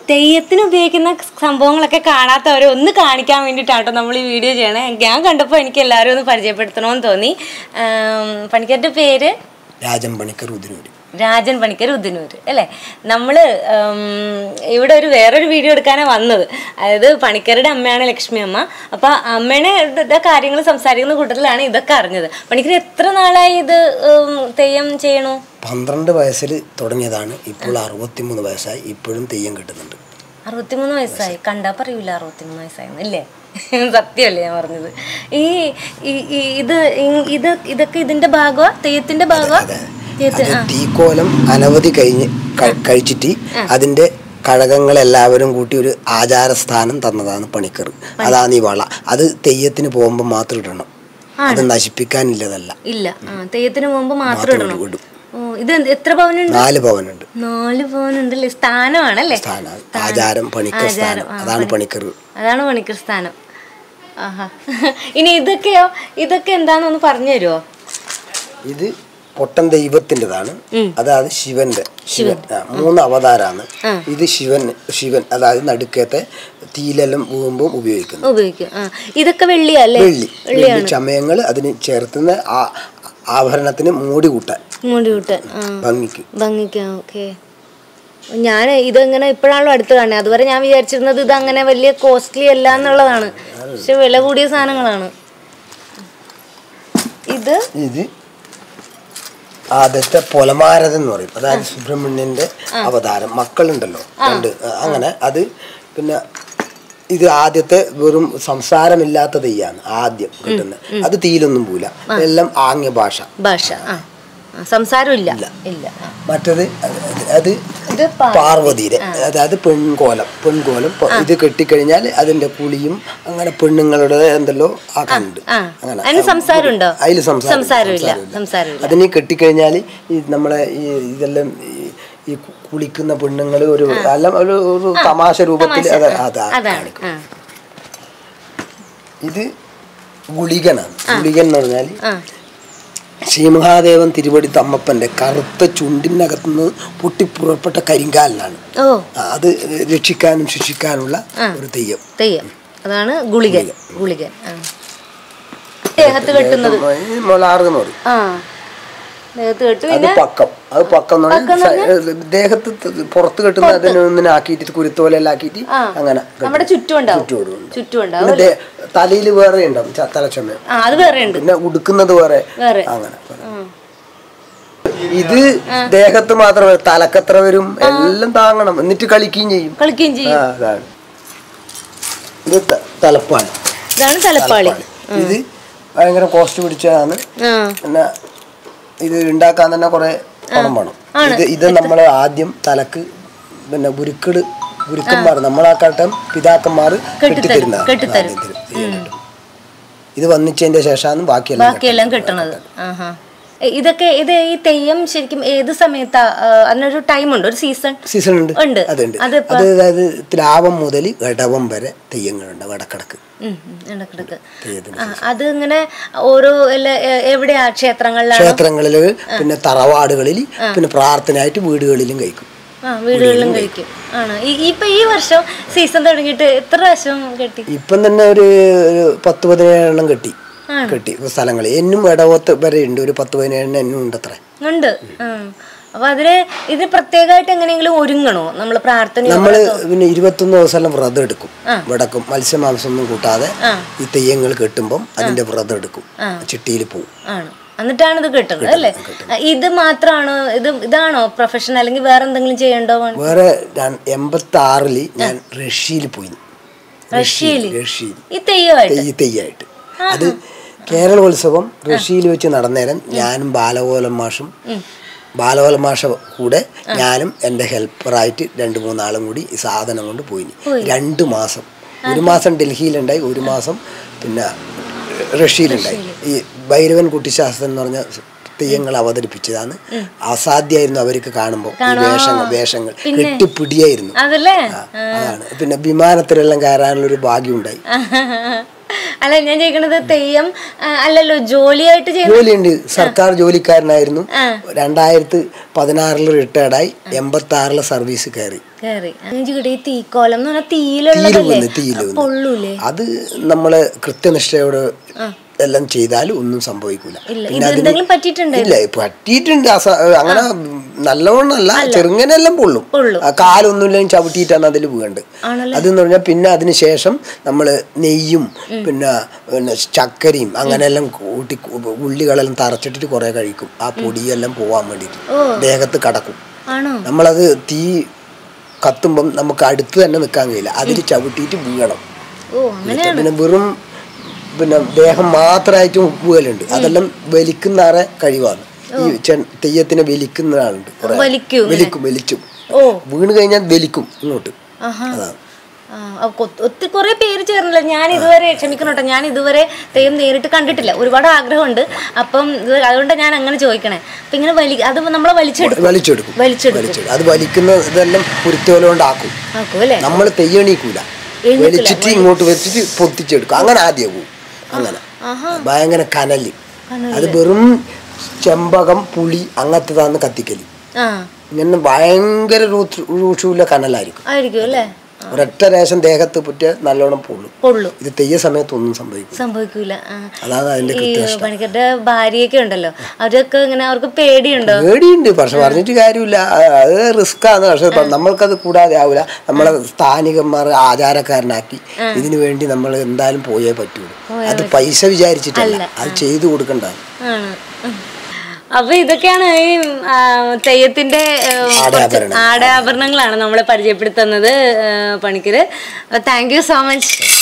തെയ്യത്തിന് ഉപയോഗിക്കുന്ന സംഭവങ്ങളൊക്കെ കാണാത്തവരെ ഒന്ന് കാണിക്കാൻ വേണ്ടിയിട്ടാട്ടോ നമ്മൾ ഈ വീഡിയോ ചെയ്യണേ ഞാൻ കണ്ടപ്പോൾ എനിക്ക് എല്ലാവരും ഒന്ന് പരിചയപ്പെടുത്തണമെന്ന് തോന്നി ആം, പണിക്കാരുടെ പേര് രാജൻ പണിക്കർ ഉദിനൂര് രാജൻ പണിക്കർ ഉദ്ദനൂർ അല്ലേ നമ്മൾ ഇവിടെ ഒരു വേറൊരു വീഡിയോ എടുക്കാനാണ് വന്നത് അതായത് പണിക്കരുടെ അമ്മയാണ് ലക്ഷ്മി അമ്മ അപ്പൊ അമ്മയുടെ കാര്യങ്ങൾ സംസാരിക്കുന്ന കൂട്ടത്തിലാണ് ഇതൊക്കെ അറിഞ്ഞത് പണിക്കർ എത്ര നാളായി ഇത് ഉം, തെയ്യം ചെയ്യണു പന്ത്രണ്ട് വയസ്സിൽ തുടങ്ങിയതാണ് ഇപ്പോൾ അറുപത്തിമൂന്ന് വയസ്സായി ഇപ്പോഴും തെയ്യം കിട്ടുന്നുണ്ട് അറുപത്തിമൂന്ന് വയസ്സായി കണ്ടാ പറയൂല അറുപത്തിമൂന്ന് വയസ്സായിരുന്നു ഇല്ലേ സത്യമല്ലേ ഞാൻ പറഞ്ഞത് ഈ ഈ- ഈ ഇത് ഈ- ഇത് ഇതൊക്കെ ഇതിന്റെ ഭാഗമാ തെയ്യത്തിന്റെ ഭാഗമാ തെയ്യത്തി- അത് തീക്കോലം അനവധി കഴിഞ്ഞ് ക- കഴിച്ചിട്ട് അതിന്റെ കഴകങ്ങളെല്ലാവരും കൂട്ടി ഒരു ആചാരസ്ഥാനം തന്നതാണ് പണിക്കർ അതാണ് ഈ വള അത് തെയ്യത്തിന് പോകുമ്പോൾ മാത്രം ഇടണം അത് നശിപ്പിക്കാനില്ലതല്ല ഇല്ല ആ തെയ്യത്തിന് മുമ്പ് മാത്രം ഇടണം ഇടും ഓ ഇത് എന്ത്- എത്ര പവനുണ്ട് നാല് പവനുണ്ട് നാല് പവനുണ്ടല്ലേ സ്ഥാനമാണല്ലേ സ്ഥാനം ആചാരം പണിക്കർ സ്ഥാനം അതാണ് പണിക്കർ അതാണ് പണിക്കർ സ്ഥാനം ആഹാ ഇനി ഇതൊക്കെയോ ഇതൊക്കെ എന്താണെന്നൊന്ന് പറഞ്ഞു തരുമോ ഇത് പൊട്ടൻ ദൈവത്തിൻ്റെതാണ് അതായത് ശിവന്റെ ശിവൻ ആ, മൂന്ന് അവതാരാണ് ഇത് ശിവൻ ശിവൻ അതായത് നടുക്കത്തെ തീലെല്ലാം വീഴുമ്പോൾ ഉപയോഗിക്കുന്നത് ഉപയോഗിക്കും ആ ഇതൊക്കെ വെള്ളിയാ അല്ലേ വെള്ളി വെള്ളി ചമയങ്ങൾ അതിന് ചേർത്തുന്ന ആ ആഭരണത്തിന് മൂടി കൂട്ടാൻ ഇങ്ങോട്ട് വിട്ട് ആ ഭംഗിക്ക് ഭംഗിക്കാം ഓക്കെ ഞാൻ ഇതെങ്ങനെ ഇപ്പോഴാണല്ലോ അടുത്ത് കാണുന്നത് അതുവരെ ഞാൻ വിചാരിച്ചിരുന്നത് ഇത് അങ്ങനെ വലിയ കോസ്റ്റ്ലി അല്ല എന്നുള്ളതാണ് പക്ഷെ വില കൂടിയ സാധനങ്ങളാണ് ഇത് ഇത് ആദ്യത്തെ പൊലമാരത് എന്ന് പറയും അതായത് സുബ്രഹ്മണ്യന്റെ അവതാരം മക്കളുണ്ടല്ലോ രണ്ട് ആ, അങ്ങനെ അത് പിന്നെ ഇത് ആദ്യത്തെ വെറും സംസാരമില്ലാത്ത തെയ്യാണ് ആദ്യം കിട്ടുന്നത് അത് തീയിലൊന്നും പോല എല്ലാം ആംഗ്യ ഭാഷ ഭാഷ ആ ആ, സംസാരമില്ല ഇല്ല ആ. മറ്റത് അത് അത് ഇത് പാ- പാർവതിയുടെ അതായത് പെൺകോലം പെൺകോലം പ- ഇത് കെട്ടിക്കഴിഞ്ഞാൽ അതിന്റെ കുളിയും അങ്ങനെ പെണ്ണുങ്ങളുടെ എന്തെല്ലോ ആക്കുന്നുണ്ട് ആ. അതിന് സംസാരമുണ്ടോ? അതിൽ സംസാരം സംസാരമില്ല, സംസാരമില്ല. അതിന് കെട്ടിക്കഴിഞ്ഞാൽ ഈ നമ്മളെ ഈ ഇതെല്ലാം ഈ- ഈ കുളിക്കുന്ന പെണ്ണുങ്ങൾ ഒരു അല്ല ഒരു ഒരു തമാശ രൂപത്തിൽ അത് അത് അതാണ് ആ ഇത് ഗുളികനാണ് ഗുളികൻ എന്ന് പറഞ്ഞാൽ ആ ശ്രീമഹാദേവൻ തിരുവടി തമ്മപ്പന്റെ കറുത്ത ചുണ്ടിനകത്തുനിന്ന് പൊട്ടിപ്പുറപ്പെട്ട കരിങ്കാലിനാണ് ഓ ആ, അത് രക്ഷിക്കാനും ശിക്ഷിക്കാനുള്ള ഒരു തെയ്യം തെയ്യം അതാണ് ഗുളികൻ ഗുളികൻ ആ ദേഹത്ത് കെട്ടുന്നത് ഈ മൊലാറ് എന്ന് പറയും ആ ദേഹത്ത് കെട്ടു അത് പിന്നെ പക്കം അത് പക്കം എന്ന് പറഞ്ഞാൽ സ- ദേഹത്ത് ത- പുറത്ത് കെട്ടുന്ന അതിനെ ഒന്നിനെ ആക്കിയിട്ട് കുരുത്തോലെല്ലാം ആക്കിയിട്ട് അങ്ങനെ കെട്ടും. നമ്മുടെ ചുറ്റും ഉണ്ടാവും ചുറ്റും ഉണ്ട്. ചുറ്റും ഉണ്ടാവും പിന്നെ ദേ- തലയിൽ വേറെ ഉണ്ടാവും ച- തലച്ചമയം ആ അത് വേറെ ഉണ്ട് പിന്നെ ഉടുക്കുന്നത് വേറെ വേറെ അങ്ങനെ ഇത് ദേഹത്ത് മാത്രമേ തലക്കത്ര വരും എല്ലാം താങ്ങണം എന്നിട്ട് കളിക്കുകയും ചെയ്യും കളിക്കുകയും ചെയ്യും ആ, അതാണ് ഇത് ത- തലപ്പാണ് ഇതാണ് തലപ്പാളി ഇത് ഭയങ്കര കോസ്റ്റ് പിടിച്ചതാണ് ആ പിന്നെ ഇത് ഉണ്ടാക്കാൻ തന്നെ കുറെ പണം വേണം ഇത് ഇത് നമ്മൾ ആദ്യം തലക്ക് പിന്നെ ഗുരുക്കള് ഗുരുക്കന്മാർ നമ്മളാക്കാട്ടം പിതാക്കന്മാർ കെട്ടിത്തരുന്നതാണ് കെട്ടിത്തരും. ആദ്യം തരും. ചെയ്യാനായിട്ട്. ഇത് വന്നിച്ചതിന്റെ ശേഷമാണ് ബാക്കിയെല്ലാം ബാക്കിയെല്ലാം കെട്ടണത് ആഹാ എ- ഇതൊക്കെ ഇത് ഈ തെയ്യം ശരിക്കും ഏത് സമയത്താ ആ, അതിനൊരു ടൈം ഉണ്ട് ഒരു സീസൺ സീസൺ ഉണ്ട് ഉണ്ട്. അതുണ്ട് അതിപ്പോ- അത് അതായത് ലാഭം മുതൽ ഇടവം വരെ തെയ്യങ്ങളുണ്ട് വടക്കിടക്ക് ഇടക്കിടക്ക് തെയ്യത്തിന് ആ അത് ഇങ്ങനെ ഓരോ എല്ലാ എ- എവിടെയാ ക്ഷേത്രങ്ങളിലാണ് ക്ഷേത്രങ്ങളിൽ പിന്നെ തറവാടുകളിൽ പിന്നെ പ്രാർത്ഥനയായിട്ട് വീടുകളിലും കഴിക്കും ആ വീടുകളിലും കഴിക്കും ആണ് ഈ ഇപ്പൊ ഈ വർഷം സീസൺ തുടങ്ങിയിട്ട് എത്ര പ്രാവശ്യം കെട്ടി ഇപ്പം തന്നെ ഒരു ഒരു പത്ത് പതിനേഴ് എണ്ണം കെട്ടി കെട്ടി സ്ഥലങ്ങളിൽ എന്നും ഇടവത്ത് വരെ ഉണ്ട് ഒരു പത്ത് പതിനേഴെണ്ണം എന്നും ഉണ്ട് അത്ര ഉണ്ട് ആ. അപ്പൊ അതിന് ഇത് പ്രത്യേകമായിട്ട് എങ്ങനെയെങ്കിലും ഒരുങ്ങണോ നമ്മൾ പ്രാർത്ഥന നമ്മൾ പിന്നെ ഇരുപത്തൊന്ന് ദിവസം വ്രതം എടുക്കും വടക്കും മത്സ്യമാംസം ഒന്നും കൂട്ടാതെ ഈ തെയ്യങ്ങൾ കെട്ടുമ്പം അതിന്റെ വ്രതം എടുക്കും ചിട്ടിയിൽ പോവും ആണ് എന്നിട്ടാണ് ഇത് കിട്ടുന്നത് അല്ലേ ആ, ഇത് മാത്രമാണോ ഇത് ഇതാണോ പ്രൊഫഷൻ അല്ലെങ്കിൽ വേറെ എന്തെങ്കിലും ചെയ്യണ്ടോ വേറെ എൺപത്തി ആറില് ഞാൻ റഷ്യയിൽ പോയി റഷ്യയില്? റഷ്യയിൽ ഈ തെയ്യമായിട്ട് തെയ്യ തെയ്യായിട്ട് അത് കേരളോത്സവം റഷ്യയിൽ വെച്ച് നടന്നേരം ഞാനും ബാലകോലം മാഷും ബാലകോലം മാഷ കൂടെ ഞാനും എൻ്റെ ഹെൽപ്പറായിട്ട് രണ്ട് മൂന്നാളും കൂടി ഈ സാധനം കൊണ്ട് പോയി രണ്ട് മാസം ഒരു മാസം ഡൽഹിയിലുണ്ടായി ഒരു മാസം പിന്നെ റഷ്യയിലുണ്ടായി ഈ ഭൈരവൻ കുട്ടിശാസ്ത്രം എന്ന് പറഞ്ഞ തെയ്യങ്ങൾ അവതരിപ്പിച്ചതാണ് അസാധ്യമായിരുന്നു അവർക്ക് കാണുമ്പോൾ വേഷങ്ങൾ വേഷങ്ങൾ കെട്ടിപ്പിടിയായിരുന്നു അതല്ലേ ആ, അതാണ് പിന്നെ വിമാനത്തിലെല്ലാം കയറാനുള്ള ഒരു ഭാഗ്യം ഉണ്ടായി അല്ല ഞാൻ ചോദിക്കണത് തെയ്യം ആ, അല്ലല്ലോ ജോലിയായിട്ട് ചെയ്യുന്ന ജോലിയുണ്ട് സർക്കാർ ജോലിക്കാരനായിരുന്നു രണ്ടായിരത്തി പതിനാറിൽ റിട്ടയർഡായി എൺപത്തി ആറില് സർവീസ് കയറി കയറി ഞാൻ ചോദിക്കട്ടെ ഈ തീക്കോലം എന്ന് പറഞ്ഞാൽ തീയിൽ തീയിലുള്ളതല്ലേ വന്ന് തീയിൽ അത് വന്ന് പൊള്ളൂലേ അത് നമ്മള് കൃത്യനിഷ്ഠയോട് എല്ലാം ചെയ്താലും ഒന്നും സംഭവിക്കൂല ഇല്ല പിന്നെ ഇത് അതിന് എന്തെങ്കിലും പറ്റിയിട്ടുണ്ടോ ഇല്ല പറ്റിയിട്ടുണ്ട് അസ- അങ്ങനെ നല്ലവണ്ണല്ല ചെറുങ്ങനെല്ലാം പൊള്ളും പൊള്ളും. ആ കാലൊന്നുമില്ലെങ്കിൽ ചവിട്ടിയിട്ടാണ് അതിൽ വീണ്ട് അതെന്ന് പറഞ്ഞാൽ പിന്നെ അതിന് ശേഷം നമ്മൾ നെയ്യും പിന്നെ പിന്നെ ചക്കരയും അങ്ങനെയെല്ലാം കൂട്ടി കു- ഉള്ളികളെല്ലാം തറച്ചിട്ടിട്ട് കുറേ കഴിക്കും ആ പൊടിയെല്ലാം പോവാൻ വേണ്ടിയിട്ട് ദേഹത്ത് കടക്കും ആണോ നമ്മളത് തീ കത്തുമ്പം നമുക്ക് അടുത്ത് തന്നെ നിൽക്കാൻ കഴിയില്ല അതിൽ ചവിട്ടിയിട്ട് വീഴണം ഓ അങ്ങനെ പിന്നെ വെറും പിന്നെ ദേഹം മാത്രമായിട്ട് വീഴലുണ്ട് അതെല്ലാം വലിക്കുന്നാറെ കഴിവാണ് ഈ ചെ- തെയ്യത്തിനെ വലിക്കുന്ന ആളുണ്ട് കുറെ വലിക്കും ഇങ്ങനെ? വലിക്കും വലിച്ചും ഓ വീണ് കഴിഞ്ഞാൽ വലിക്കും ഇങ്ങോട്ട് ആഹാ അതാണ് ആ, അപ്പൊ ഒത്ത് ഒത്തിരി കുറെ പേര് ചേർന്നില്ല ഞാൻ ഇതുവരെ ക്ഷമിക്കണം കേട്ടോ ഞാൻ ഇതുവരെ തെയ്യം നേരിട്ട് കണ്ടിട്ടില്ല ഒരുപാട് ആഗ്രഹമുണ്ട് അപ്പം ഇത് അതുകൊണ്ട് ഞാൻ അങ്ങനെ ചോദിക്കണേ അപ്പൊ ഇങ്ങനെ വലി അത് നമ്മളെ വലിച്ചെടുക്കും വലിച്ചെടുക്കും വലിച്ചെടുക്കും വലിച്ചെടുക്കും അത് വലിക്കുന്ന ഇതെല്ലാം കുരുത്തോല കൊണ്ടാക്കും ആക്കും അല്ലേ നമ്മൾ തെയ്യണീക്കൂല എഴുന്നേൽക്കില്ല, വലിച്ചിട്ട് ഇങ്ങോട്ട് വെച്ചിട്ട് പൊത്തിച്ചെടുക്കും അങ്ങനെ ആദ്യം പോകും അങ്ങനെ ഭയങ്കര കനല് അത് വെറും ചെമ്പകം പുളി അങ്ങനത്തതാണ് കത്തിക്കല് ആ ഇങ്ങനെ ഭയങ്കര രൂക്ഷ- രൂക്ഷമുള്ള കനലായിരിക്കും ആയിരിക്കും അല്ലേ ഒരൊറ്റ രേശം ദേഹത്ത് പുറ്റിയ നല്ലോണം പൊള്ളും പൊള്ളും ഇത് തെയ്യ സമയത്ത് ഒന്നും സംഭവിക്കും സംഭവിക്കൂല ആ. അതാണ് അതിന്റെ ഈ കൃത്യനിഷ്ഠ പണിക്കരുടെ ഭാര്യയൊക്കെ ഉണ്ടല്ലോ അവരൊക്കെ ഇങ്ങനെ അവർക്ക് പേടിയുണ്ടോ പേടിയുണ്ട് പക്ഷെ പറഞ്ഞിട്ട് കാര്യമില്ല അ- അത് റിസ്ക് ആണ് പക്ഷെ പ- നമ്മൾക്കത് കൂടാതെ ആവില്ല നമ്മളെ സ്ഥാനികന്മാർ ആചാരക്കാരനാക്കി ഇതിനു വേണ്ടി നമ്മൾ എന്തായാലും പോയേ പറ്റുള്ളൂ അത് പൈസ വിചാരിച്ചിട്ടല്ല അത് ചെയ്തു കൊടുക്കണ്ടാണ് ആണ് ഉം. അപ്പൊ ഇതൊക്കെയാണ് ഈ ആ, തെയ്യത്തിന്റെ ആ, കുറച്ച് ആടയാഭരണം. ആടയാഭരണങ്ങളാണ് നമ്മളെ പരിചയപ്പെടുത്തുന്നത് ആ, Panicker thank you so much